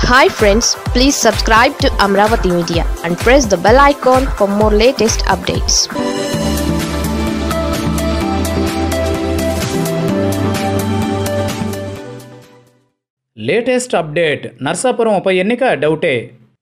hi friends please subscribe to Amaravati media and press the bell icon for more latest updates latest update Narsapuram ఉప ఎన్నిక డౌటే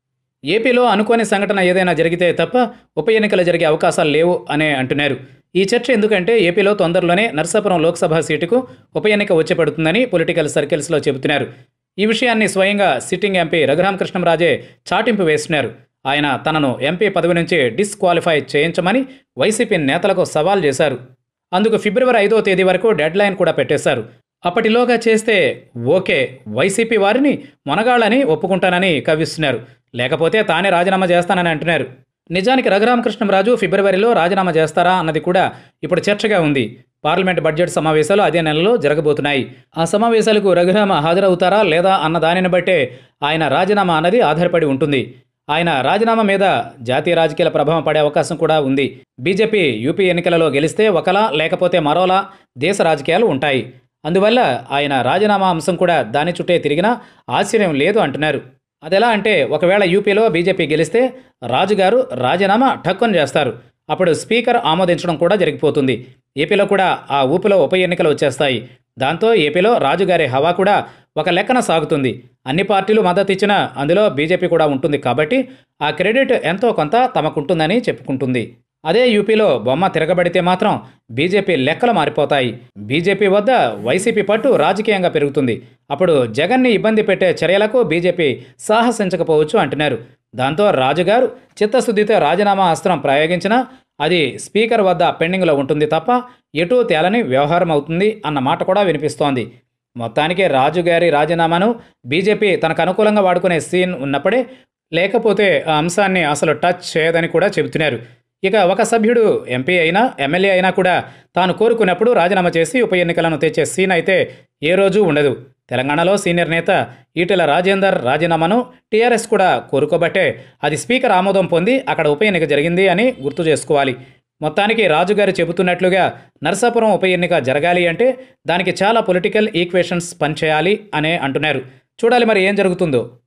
ఏపీలో అనుకోని సంఘటన ఏదైనా జరిగితే తప్ప ఉప ఎన్నికలు జరిగే అవకాశాలు లేవు అనే అంటున్నారు ఈ చర్చ ఎందుకంటే ఏపీలో తొందరలోనే నర్సాపురం లోక్సభ సీటుకు ఉప ఎన్నిక వచ్చి పడుతుందని పొలిటికల్ సర్కిల్స్లో చెబుతున్నారు ఈ విషయాన్ని స్వయంగా సిట్టింగ్ ఎంపీ రఘురామకృష్ణంరాజే చాటింపు వేస్తున్నారు ఆయన తనను ఎంపీ పదవి నుంచి డిస్క్వాలిఫై చేయించమని వైసీపీ నేతలకు సవాల్ చేశారు అందుకు ఫిబ్రవరి ఐదో తేదీ వరకు డెడ్ లైన్ కూడా పెట్టేశారు అప్పటిలోగా చేస్తే ఓకే వైసీపీ వారిని మొనగాళ్ళని ఒప్పుకుంటానని కవిస్తున్నారు లేకపోతే తానే రాజీనామా చేస్తానని అంటున్నారు నిజానికి రఘురామకృష్ణంరాజు ఫిబ్రవరిలో రాజీనామా చేస్తారా అన్నది కూడా ఇప్పుడు చర్చగా ఉంది పార్లమెంట్ బడ్జెట్ సమావేశాలు అదే నెలలో జరగబోతున్నాయి ఆ సమావేశాలకు రఘురామ హాజరవుతారా లేదా అన్న దానిని బట్టే ఆయన రాజీనామా అన్నది ఆధారపడి ఉంటుంది ఆయన రాజీనామా మీద జాతీయ రాజకీయాల ప్రభావం పడే అవకాశం కూడా ఉంది బీజేపీ యూపీ ఎన్నికలలో గెలిస్తే ఒకలా లేకపోతే మరోలా దేశ రాజకీయాలు ఉంటాయి అందువల్ల ఆయన రాజీనామా అంశం కూడా దాని చుట్టే తిరిగినా ఆశ్చర్యం లేదు అంటున్నారు అదెలా అంటే ఒకవేళ యూపీలో బీజేపీ గెలిస్తే రాజుగారు రాజీనామా ఠక్కుని చేస్తారు అప్పుడు స్పీకర్ ఆమోదించడం కూడా జరిగిపోతుంది ఏపీలో కూడా ఆ ఊపిలో ఉప ఎన్నికలు వచ్చేస్తాయి దాంతో ఏపీలో రాజుగారి హవా కూడా ఒక లెక్కన సాగుతుంది అన్ని పార్టీలు మద్దతు ఇచ్చినా అందులో బీజేపీ కూడా ఉంటుంది కాబట్టి ఆ క్రెడిట్ ఎంతో కొంత తమకుంటుందని చెప్పుకుంటుంది అదే యూపీలో బొమ్మ తిరగబడితే మాత్రం బీజేపీ లెక్కలు మారిపోతాయి బీజేపీ వద్ద వైసీపీ పట్టు రాజకీయంగా పెరుగుతుంది అప్పుడు జగన్ని ఇబ్బంది పెట్టే చర్యలకు బీజేపీ సాహసించకపోవచ్చు అంటున్నారు దాంతో రాజుగారు చిత్తశుద్ధితో రాజీనామా అస్త్రం ప్రయోగించినా అది స్పీకర్ వద్ద పెండింగ్లో ఉంటుంది తప్ప ఎటూ తేలని వ్యవహారం అవుతుంది అన్న మాట కూడా వినిపిస్తోంది మొత్తానికి రాజుగారి రాజీనామాను బీజేపీ తనకు అనుకూలంగా వాడుకునే సీన్ ఉన్నప్పుడే లేకపోతే ఆ అంశాన్ని అసలు టచ్ చేయదని కూడా చెబుతున్నారు ఇక ఒక సభ్యుడు ఎంపీ అయినా ఎమ్మెల్యే అయినా కూడా తాను కోరుకున్నప్పుడు రాజీనామా చేసి ఉప ఎన్నికలను తెచ్చే సీన్ అయితే ఏ రోజు ఉండదు తెలంగాణలో సీనియర్ నేత ఈటెల రాజేందర్ రాజీనామాను టీఆర్ఎస్ కూడా కోరుకోబట్టే అది స్పీకర్ ఆమోదం పొంది అక్కడ ఉప ఎన్నిక జరిగింది అని గుర్తు చేసుకోవాలి మొత్తానికి రాజుగారు చెబుతున్నట్లుగా నర్సాపురం ఉప ఎన్నిక జరగాలి అంటే దానికి చాలా పొలిటికల్ ఈక్వేషన్స్ పనిచేయాలి అనే అంటున్నారు చూడాలి మరి ఏం జరుగుతుందో